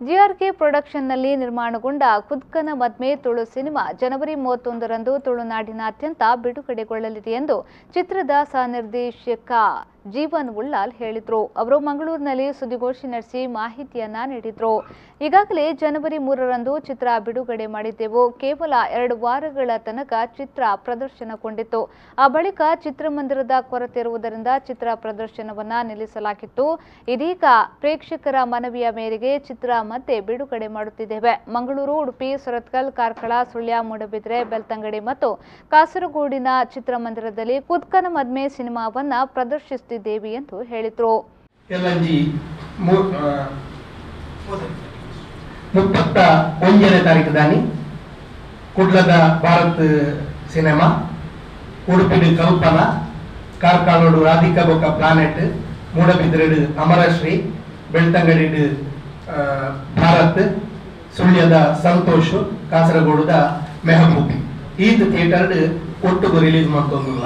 ಜಿಆರ್ಕೆ ಪ್ರೊಡಕ್ಷನ್ನಲ್ಲಿ ನಿರ್ಮಾಣಗೊಂಡ ಕುದ್ಕನ ಮದ್ಮೆ ತುಳು ಸಿನಿಮಾ ಜನವರಿ ಮೂವತ್ತೊಂದರಂದು ತುಳುನಾಡಿನಾದ್ಯಂತ ಬಿಡುಗಡೆಗೊಳ್ಳಲಿದೆ ಎಂದು ಚಿತ್ರದ ಸಹನಿರ್ದೇಶಕ ಜೀವನ್ ಉಳ್ಳಾಲ್ ಹೇಳಿದ್ರು ಅವರು ಮಂಗಳೂರಿನಲ್ಲಿ ಸುದ್ದಿಗೋಷ್ಠಿ ನಡೆಸಿ ಮಾಹಿತಿಯನ್ನ ನೀಡಿದ್ರು ಈಗಾಗಲೇ ಜನವರಿ ಮೂರರಂದು ಚಿತ್ರ ಬಿಡುಗಡೆ ಮಾಡಿದ್ದೆವು ಕೇವಲ ಎರಡು ವಾರಗಳ ತನಕ ಚಿತ್ರ ಪ್ರದರ್ಶನಗೊಂಡಿತ್ತು ಆ ಬಳಿಕ ಚಿತ್ರಮಂದಿರದ ಕೊರತೆ ಇರುವುದರಿಂದ ಚಿತ್ರ ಪ್ರದರ್ಶನವನ್ನ ನಿಲ್ಲಿಸಲಾಗಿತ್ತು ಇದೀಗ ಪ್ರೇಕ್ಷಕರ ಮನವಿಯ ಮೇರೆಗೆ ಚಿತ್ರ ಮತ್ತೆ ಬಿಡುಗಡೆ ಮಾಡುತ್ತಿದ್ದೇವೆ ಮಂಗಳೂರು ಉಡುಪಿ ಸುರತ್ಕಲ್ ಕಾರ್ಕಳ ಸುಳ್ಯ ಮೂಡಬಿದ್ರೆ ಬೆಳ್ತಂಗಡಿ ಮತ್ತು ಕಾಸರಗೋಡಿನ ಚಿತ್ರಮಂದಿರದಲ್ಲಿ ಕುದ್ಕನ ಮದ್ಮೆ ಸಿನಿಮಾವನ್ನ ಪ್ರದರ್ಶಿಸುತ್ತಿದ್ದೇವೆ ಎಂದು ಹೇಳಿದ್ರು ಎಲ್ಲಂಜಿ ಮೂ- ಆ, ಮುಪ್ಪತ್ತ ಒಂಜನೇ ತಾರೀಕು ದಾನಿ ಕುಡ್ಲದ ಭಾರತ್ ಸಿನಿಮಾ ಉಡುಪಿಡು ಕಲ್ಪನ ಕಾರ್ಕಾಳೋಡು ರಾಧಿಕಾ ಬೊಕ್ಕ ಪ್ಲಾನೆಟ್ ಮೂಡಬಿದ್ರೆಡು ಅಮರಶ್ರೀ ಬೆಳ್ತಂಗಡಿಡು ಆ, ಭಾರತ್ ಸುಳ್ಯದ ಸಂತೋಷ್ ಕಾಸರಗೋಡುದ ಮೆಹಬೂಬ್ ಈದ್ ಥಿಯೇಟರ್ಡ್ ಒಟ್ಟುಗು ರಿಲೀಸ್ ಮಾಡ್ತೊಂದಿಲ್ಲ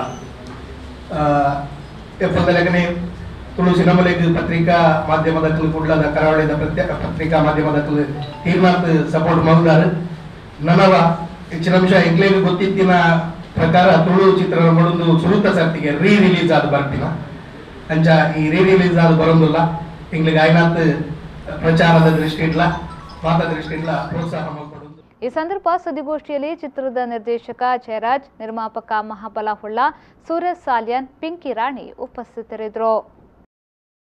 ಎಪ್ಪದಲಗನೆ ತುಳು ಸಿನಮಲೆಗ್ ಪತ್ರಿಕಾ ಮಾಧ್ಯಮದ ಕುಡ್ಲದ ಕರಾವಳಿದ ಪ್ರತ್ಯೇಕ ಪತ್ರಿಕಾ ಮಾಧ್ಯಮದ ತೀರ್ಮಾನ ಸಪೋರ್ಟ್ ಮಾಡಿದಾರೆ ನನವ ಹೆಚ್ಚಿನ ಅಂಶ ಎಂಗ್ಲೇಗ್ ಗೊತ್ತಿದ್ದಿನ ಪ್ರಕಾರ ತುಳು ಚಿತ್ರ ಮಾಡೋದು ಸುರುತ ಸರ್ತಿಗೆ ರೀ ರಿಲೀಸ್ ಆದ ಬರ್ತಿನ ಅಂಚ ಈ ರೀ ರಿಲೀಸ್ ಆದ ಬರೋದಿಲ್ಲ ಎಂಗ್ಲಿಗೆ ಆಯ್ನಾತ್ ಪ್ರಚಾರದ ದೃಷ್ಟಿ ಇಡ್ಲ ಮಾತ ದೃಷ್ಟಿ ಇಡ್ಲ ಪ್ರೋತ್ಸಾಹ ಮಾಡ್ಕೊಡೋದು ಈ ಸಂದರ್ಭ ಸುದ್ದಿಗೋಷ್ಠಿಯಲ್ಲಿ ಚಿತ್ರದ ನಿರ್ದೇಶಕ ಜಯರಾಜ್ ನಿರ್ಮಾಪಕ ಮಹಾಬಲ ಹೊಳ್ಳ ಸೂರಜ್ ಸಾಲ್ಯನ್ ಪಿಂಕಿ ರಾಣಿ ಉಪಸ್ಥಿತರಿದ್ದರು